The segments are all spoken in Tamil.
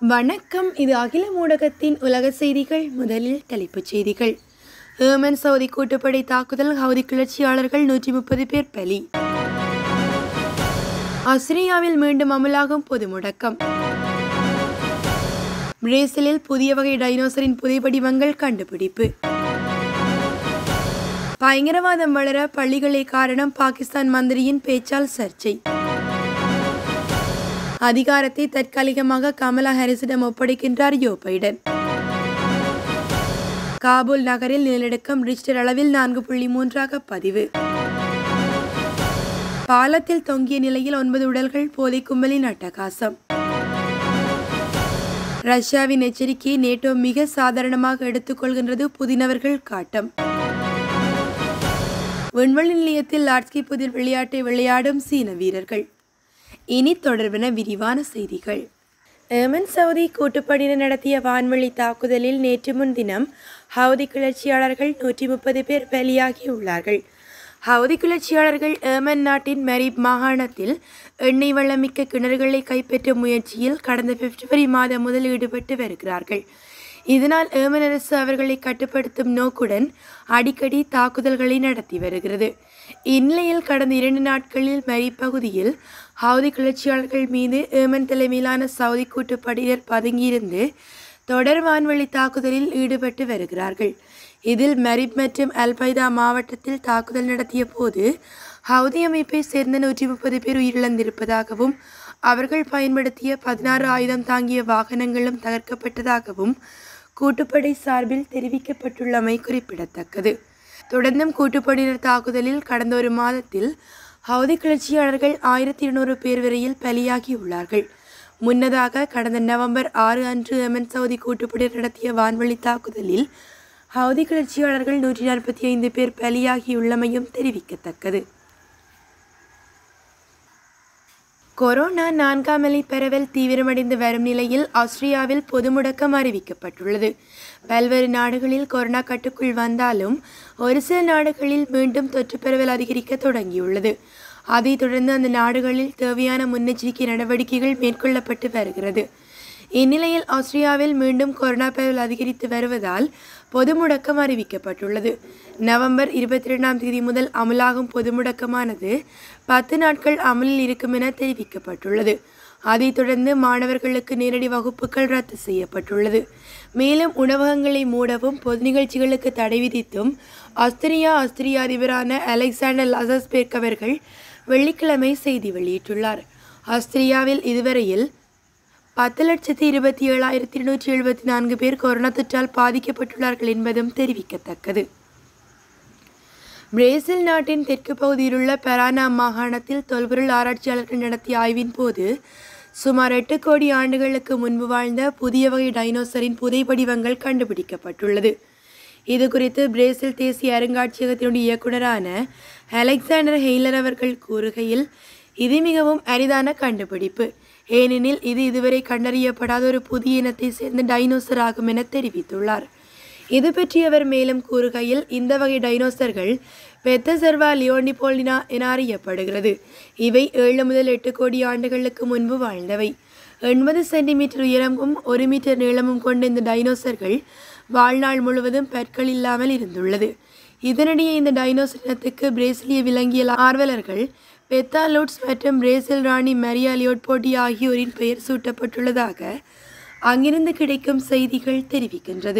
வணக்கம் இது அகில ஊடகத்தின் உலக செய்திகள் முதலில் தலைப்புச் செய்திகள் ஏமன் சவுதி கூட்டுப்படை தாக்குதல் ஹவுதி கிளர்ச்சியாளர்கள் நூற்றி முப்பது பேர் பலி ஆஸ்திரேலியாவில் மீண்டும் அமலாகும் பொது முடக்கம் பிரேசிலில் புதிய வகை டைனோசரின் புதைபடிவங்கள் கண்டுபிடிப்பு பயங்கரவாதம் வளர பள்ளிகளே காரணம் பாகிஸ்தான் மந்திரியின் பேச்சால் சர்ச்சை அதிகாரத்தை தற்காலிகமாக கமலா ஹாரிஸிடம் ஒப்படைக்கின்றார் ஜோ பைடன் காபூல் நகரில் நிலநடுக்கம் ரிக்டர் அளவில் நான்கு புள்ளி மூன்றாக பதிவு பாலத்தில் தொங்கிய நிலையில் ஒன்பது உடல்கள் போதை கும்பலின் அட்டகாசம் ரஷ்யாவின் எச்சரிக்கையை நேட்டோ மிக சாதாரணமாக எடுத்துக்கொள்கின்றது புதினவர்கள் காட்டம் விண்வெளி நிலையத்தில் லாட்ஸ்கி புதிர் விளையாட்டை விளையாடும் சீன வீரர்கள் இனி தொடர்பென விரிவான செய்திகள் ஏமன் சவுதி கூட்டுப்படையினர் நடத்திய வான்வழி தாக்குதலில் நேற்று முன்தினம் ஹவுதி கிளர்ச்சியாளர்கள் நூற்றி முப்பது பேர் பலியாகியுள்ளார்கள் ஹவுதி கிளர்ச்சியாளர்கள் ஏமன் நாட்டின் மெரிப் மாகாணத்தில் எண்ணெய் வளமிக்க கிணறுகளை கைப்பற்றும் முயற்சியில் கடந்த பிப்ரவரி மாதம் முதல் ஈடுபட்டு வருகிறார்கள் இதனால் ஏமன் அரசு அவர்களை கட்டுப்படுத்தும் நோக்குடன் அடிக்கடி தாக்குதல்களை நடத்தி வருகிறது இந்நிலையில் கடந்த இரண்டு நாட்களில் மரி பகுதியில் ஹவுதி கிளர்ச்சியாளர்கள் மீது ஏமன் தலைமையிலான சவுதி கூட்டுப்படையினர் பதுங்கியிருந்து தொடர் வான்வழி தாக்குதலில் ஈடுபட்டு வருகிறார்கள் இதில் மரிப் மற்றும் அல்பைதா மாவட்டத்தில் தாக்குதல் நடத்திய போது ஹவுதி அமைப்பை சேர்ந்த நூற்றி முப்பது பேர் உயிரிழந்திருப்பதாகவும் அவர்கள் பயன்படுத்திய பதினாறு ஆயுதம் தாங்கிய வாகனங்களும் தகர்க்கப்பட்டதாகவும் கூட்டுப்படை சார்பில் தெரிவிக்கப்பட்டுள்ளமை குறிப்பிடத்தக்கது தொடர்ந்தும் கூட்டுப்படையினர் தாக்குதலில் கடந்த ஒரு மாதத்தில் ஹவுதி கிளர்ச்சியாளர்கள் ஆயிரத்தி இருநூறு பேர் வரையில் பலியாகியுள்ளார்கள் முன்னதாக கடந்த நவம்பர் ஆறு அன்று எமன் சவுதி கூட்டுப்படையினர் நடத்திய வான்வழி தாக்குதலில் ஹவுதி கிளர்ச்சியாளர்கள் நூற்றி நாற்பத்தி ஐந்து பேர் பலியாகியுள்ளமையும் தெரிவிக்கத்தக்கது கொரோனா நான்காம் அலை பரவல் தீவிரமடைந்து வரும் நிலையில் ஆஸ்திரியாவில் பொது முடக்கம் அறிவிக்கப்பட்டுள்ளது பல்வேறு நாடுகளில் கொரோனா கட்டுக்குள் வந்தாலும் ஒரு சில நாடுகளில் மீண்டும் தொற்று பரவல் அதிகரிக்க தொடங்கியுள்ளது அதைத் தொடர்ந்து அந்த நாடுகளில் தேவையான முன்னெச்சரிக்கை நடவடிக்கைகள் மேற்கொள்ளப்பட்டு வருகிறது இந்நிலையில் ஆஸ்திரியாவில் மீண்டும் கொரோனா பரவல் அதிகரித்து வருவதால் பொது முடக்கம் அறிவிக்கப்பட்டுள்ளது நவம்பர் இருபத்தி ரெண்டாம் தேதி முதல் அமலாகும் பொது முடக்கமானது பத்து நாட்கள் அமலில் இருக்கும் என தெரிவிக்கப்பட்டுள்ளது அதைத் தொடர்ந்து மாணவர்களுக்கு நேரடி வகுப்புகள் ரத்து செய்யப்பட்டுள்ளது மேலும் உணவகங்களை மூடவும் பொது நிகழ்ச்சிகளுக்கு தடை விதித்தும் ஆஸ்திரியா ஆஸ்திரியா அதிபரான அலெக்சாண்டர் லாசஸ்பேர்க் அவர்கள் வெள்ளிக்கிழமை செய்தி வெளியிட்டுள்ளார் ஆஸ்திரியாவில் இதுவரையில் பத்து லட்சத்தி இருபத்தி ஏழாயிரத்தி இருநூற்றி எழுபத்தி நான்கு பேர் கொரோனா தொற்றால் பாதிக்கப்பட்டுள்ளார்கள் என்பதும் தெரிவிக்கத்தக்கது பிரேசில் நாட்டின் தெற்கு பகுதியிலுள்ள பெரானா மாகாணத்தில் தொல்பொருள் ஆராய்ச்சியாளர்கள் நடத்திய ஆய்வின் போது சுமார் எட்டு கோடி ஆண்டுகளுக்கு முன்பு வாழ்ந்த புதிய வகை டைனோசரின் புதைப்படிவங்கள் கண்டுபிடிக்கப்பட்டுள்ளது இது குறித்து பிரேசில் தேசிய அருங்காட்சியகத்தினுடைய இயக்குநரான அலெக்சாண்டர் ஹெய்லர் அவர்கள் கூறுகையில் இது மிகவும் அரிதான கண்டுபிடிப்பு ஏனெனில் இது இதுவரை கண்டறியப்படாத ஒரு புதிய இனத்தை சேர்ந்த டைனோசர் ஆகும் என தெரிவித்துள்ளார் இது பற்றி அவர் மேலும் கூறுகையில் இந்த வகை டைனோசர்கள் பெத்தசெர்வா லியோனிபோலினா என அறியப்படுகிறது இவை ஏழு முதல் எட்டு கோடி ஆண்டுகளுக்கு முன்பு வாழ்ந்தவை எண்பது சென்டிமீட்டர் உயரமும் ஒரு மீட்டர் நீளமும் கொண்ட இந்த டைனோசர்கள் வாழ்நாள் முழுவதும் பற்கள் இல்லாமல் இருந்துள்ளது இதனிடையே இந்த டைனோசர் இனத்துக்கு பிரேசிலிய விலங்கியல் ஆர்வலர்கள் பெத்தாலோட்ஸ் மற்றும் பிரேசில் ராணி மரியா லியோட் போட்டி ஆகியோரின் பெயர் சூட்டப்பட்டுள்ளதாக அங்கிருந்து கிடைக்கும் செய்திகள் தெரிவிக்கின்றது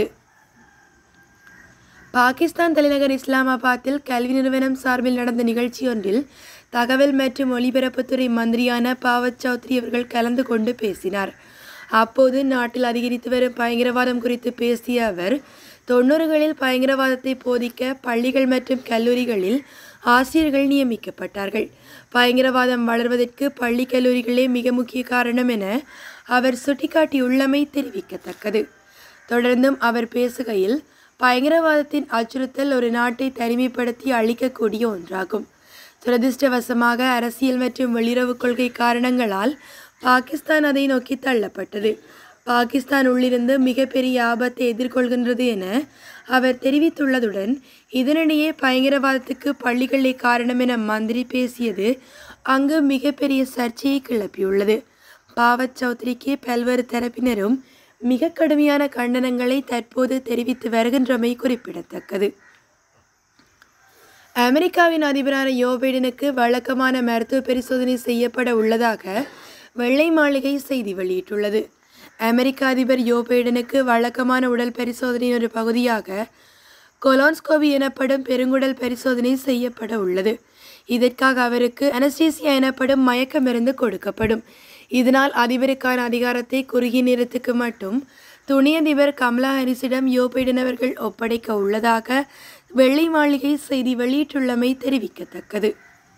பாகிஸ்தான் தலைநகர் இஸ்லாமாபாத்தில் கல்வி நிறுவனம் சார்பில் நடந்த நிகழ்ச்சி ஒன்றில் தகவல் மற்றும் ஒலிபரப்புத்துறை மந்திரியான பாவத் சௌத்ரி அவர்கள் கலந்து கொண்டு பேசினார் அப்போது நாட்டில் அதிகரித்து வரும் பயங்கரவாதம் குறித்து பேசிய அவர் தொண்ணூறுகளில் பயங்கரவாதத்தை போதிக்க பள்ளிகள் மற்றும் கல்லூரிகளில் ஆசிரியர்கள் நியமிக்கப்பட்டார்கள் பயங்கரவாதம் வளர்வதற்கு பள்ளி கல்லூரிகளே மிக முக்கிய காரணம் என அவர் சுட்டிக்காட்டியுள்ளமை தெரிவிக்கத்தக்கது தொடர்ந்தும் அவர் பேசுகையில் பயங்கரவாதத்தின் அச்சுறுத்தல் ஒரு நாட்டை தனிமைப்படுத்தி அழிக்கக்கூடிய ஒன்றாகும் துரதிருஷ்டவசமாக அரசியல் மற்றும் வெளியுறவு கொள்கை காரணங்களால் பாகிஸ்தான் அதை நோக்கி தள்ளப்பட்டது பாகிஸ்தான் உள்ளிருந்து மிகப்பெரிய ஆபத்தை எதிர்கொள்கின்றது என அவர் தெரிவித்துள்ளதுடன் இதனிடையே பயங்கரவாதத்துக்கு பள்ளிகளே காரணம் என மந்திரி பேசியது அங்கு மிகப்பெரிய சர்ச்சையை கிளப்பியுள்ளது பாவத் சௌத்ரிக்கு பல்வேறு தரப்பினரும் மிக கடுமையான கண்டனங்களை தற்போது தெரிவித்து வருகின்றமை குறிப்பிடத்தக்கது அமெரிக்காவின் அதிபரான யோ பைடனுக்கு வழக்கமான மருத்துவ பரிசோதனை செய்யப்பட உள்ளதாக வெள்ளை மாளிகை செய்தி வெளியிட்டுள்ளது அமெரிக்க அதிபர் யோ பைடனுக்கு வழக்கமான உடல் பரிசோதனையின் ஒரு பகுதியாக கொலான்ஸ்கோபி எனப்படும் பெருங்குடல் பரிசோதனை செய்யப்பட உள்ளது இதற்காக அவருக்கு அனஸ்டீசியா எனப்படும் மயக்க மருந்து கொடுக்கப்படும் இதனால் அதிபருக்கான அதிகாரத்தை குறுகிய நேரத்துக்கு மட்டும் துணை அதிபர் கமலா ஹாரிஸிடம் யோ பைடன் அவர்கள் ஒப்படைக்க உள்ளதாக வெள்ளை மாளிகை செய்தி வெளியிட்டுள்ளமை தெரிவிக்கத்தக்கது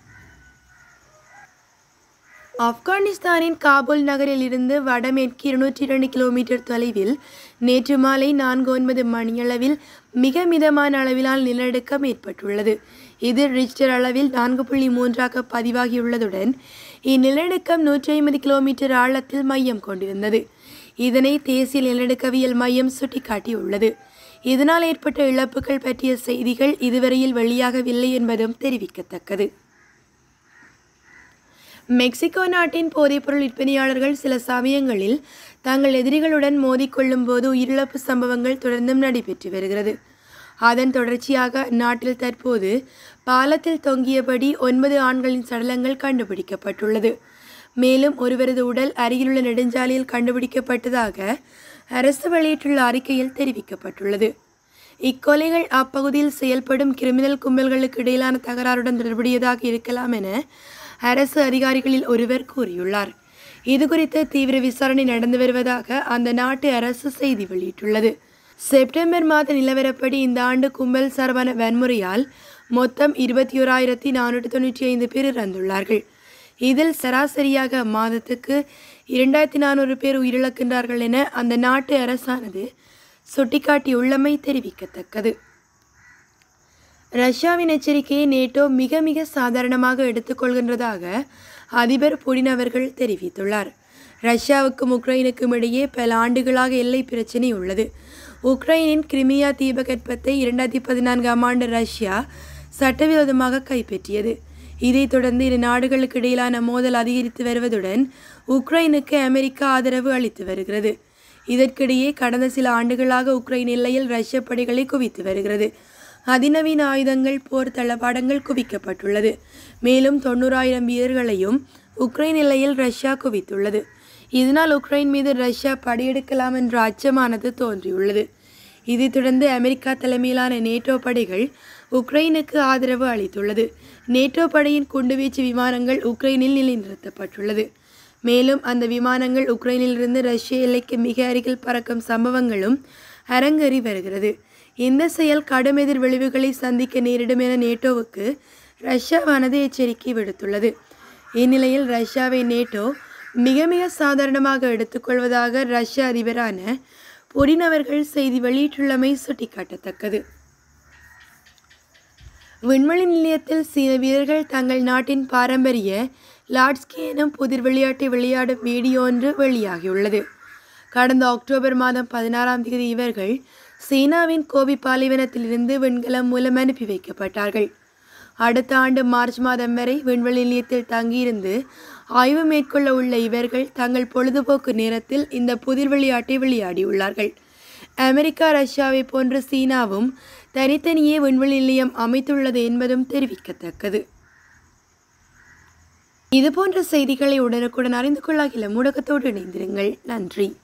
ஆப்கானிஸ்தானின் காபூல் நகரில் இருந்து வடமேற்கு இருநூற்றி இரண்டு கிலோமீட்டர் தொலைவில் நேற்று மாலை நான்கு ஒன்பது மணியளவில் மிக மிதமான அளவிலான நிலநடுக்கம் ஏற்பட்டுள்ளது இது ரிக்டர் அளவில் நான்கு புள்ளி மூன்றாக பதிவாகியுள்ளதுடன் இந்நிலநடுக்கம் நூற்றி ஐம்பது கிலோமீட்டர் ஆழத்தில் மையம் கொண்டிருந்தது இதனை தேசிய நிலநடுக்கவியல் மையம் சுட்டிக்காட்டியுள்ளது இதனால் ஏற்பட்ட இழப்புகள் பற்றிய செய்திகள் இதுவரையில் வெளியாகவில்லை என்பதும் தெரிவிக்கத்தக்கது மெக்சிகோ நாட்டின் போதைப்பொருள் விற்பனையாளர்கள் சில சமயங்களில் தங்கள் எதிரிகளுடன் மோதிக்கொள்ளும் போது உயிரிழப்பு சம்பவங்கள் தொடர்ந்தும் நடைபெற்று வருகிறது அதன் தொடர்ச்சியாக நாட்டில் தற்போது பாலத்தில் தொங்கியபடி ஒன்பது ஆண்களின் சடலங்கள் கண்டுபிடிக்கப்பட்டுள்ளது மேலும் ஒருவரது உடல் அருகிலுள்ள நெடுஞ்சாலையில் கண்டுபிடிக்கப்பட்டதாக அரசு வெளியிட்டுள்ள அறிக்கையில் தெரிவிக்கப்பட்டுள்ளது இக்கொலைகள் அப்பகுதியில் செயல்படும் கிரிமினல் கும்பல்களுக்கு இடையிலான தகராறுடன் தொடர்புடையதாக இருக்கலாம் என அரசு அதிகாரிகளில் ஒருவர் கூறியுள்ளார் இதுகுறித்து தீவிர விசாரணை நடந்து வருவதாக அந்த நாட்டு அரசு செய்தி வெளியிட்டுள்ளது செப்டம்பர் மாத நிலவரப்படி இந்த ஆண்டு கும்பல் சார்பான வன்முறையால் மொத்தம் இருபத்தி ஓராயிரத்தி நானூற்றி தொண்ணூற்றி ஐந்து பேர் இறந்துள்ளார்கள் இதில் சராசரியாக மாதத்துக்கு இரண்டாயிரத்தி நானூறு பேர் உயிரிழக்கின்றார்கள் என அந்த நாட்டு அரசானது சுட்டிக்காட்டியுள்ளமை தெரிவிக்கத்தக்கது ரஷ்யாவின் எச்சரிக்கையை நேட்டோ மிக மிக சாதாரணமாக எடுத்துக்கொள்கின்றதாக அதிபர் புடின் அவர்கள் தெரிவித்துள்ளார் ரஷ்யாவுக்கும் உக்ரைனுக்கும் இடையே பல ஆண்டுகளாக எல்லை பிரச்சினை உள்ளது உக்ரைனின் கிரிமியா தீபகற்பத்தை இரண்டாயிரத்தி பதினான்காம் ஆண்டு ரஷ்யா சட்டவிரோதமாக கைப்பற்றியது இதைத் தொடர்ந்து இரு நாடுகளுக்கு இடையிலான மோதல் அதிகரித்து வருவதுடன் உக்ரைனுக்கு அமெரிக்கா ஆதரவு அளித்து வருகிறது இதற்கிடையே கடந்த சில ஆண்டுகளாக உக்ரைன் எல்லையில் ரஷ்ய படைகளை குவித்து வருகிறது அதிநவீன ஆயுதங்கள் போர் தளபாடங்கள் குவிக்கப்பட்டுள்ளது மேலும் தொண்ணூறாயிரம் வீரர்களையும் உக்ரைன் எல்லையில் ரஷ்யா குவித்துள்ளது இதனால் உக்ரைன் மீது ரஷ்யா படையெடுக்கலாம் என்ற அச்சமானது தோன்றியுள்ளது இதைத் தொடர்ந்து அமெரிக்கா தலைமையிலான நேட்டோ படைகள் உக்ரைனுக்கு ஆதரவு அளித்துள்ளது நேட்டோ படையின் குண்டுவீச்சு விமானங்கள் உக்ரைனில் நிலைநிறுத்தப்பட்டுள்ளது மேலும் அந்த விமானங்கள் உக்ரைனிலிருந்து ரஷ்ய எல்லைக்கு மிக அருகில் பறக்கும் சம்பவங்களும் அரங்கேறி வருகிறது இந்த செயல் கடும் எதிர் விளைவுகளை சந்திக்க நேரிடும் என நேட்டோவுக்கு ரஷ்யாவானது எச்சரிக்கை விடுத்துள்ளது இந்நிலையில் ரஷ்யாவை நேட்டோ மிக மிக சாதாரணமாக எடுத்துக்கொள்வதாக ரஷ்ய அதிபரான புடின் அவர்கள் செய்தி வெளியிட்டுள்ளமை சுட்டிக்காட்டத்தக்கது விண்வெளி நிலையத்தில் சீன வீரர்கள் தங்கள் நாட்டின் பாரம்பரிய லாட்ஸ்கி எனும் புதிர் விளையாட்டை விளையாடும் வீடியோ ஒன்று வெளியாகியுள்ளது கடந்த அக்டோபர் மாதம் பதினாறாம் தேதி இவர்கள் சீனாவின் கோபி பாலைவனத்திலிருந்து விண்கலம் மூலம் அனுப்பி வைக்கப்பட்டார்கள் அடுத்த ஆண்டு மார்ச் மாதம் வரை விண்வெளி நிலையத்தில் தங்கியிருந்து ஆய்வு மேற்கொள்ள உள்ள இவர்கள் தங்கள் பொழுதுபோக்கு நேரத்தில் இந்த புதிர் விளையாட்டை விளையாடியுள்ளார்கள் அமெரிக்கா ரஷ்யாவை போன்று சீனாவும் தனித்தனியே விண்வெளி நிலையம் அமைத்துள்ளது என்பதும் தெரிவிக்கத்தக்கது இதுபோன்ற செய்திகளை உடனுக்குடன் அறிந்து கொள்ள இளம் ஊடகத்தோடு இணைந்திருங்கள் நன்றி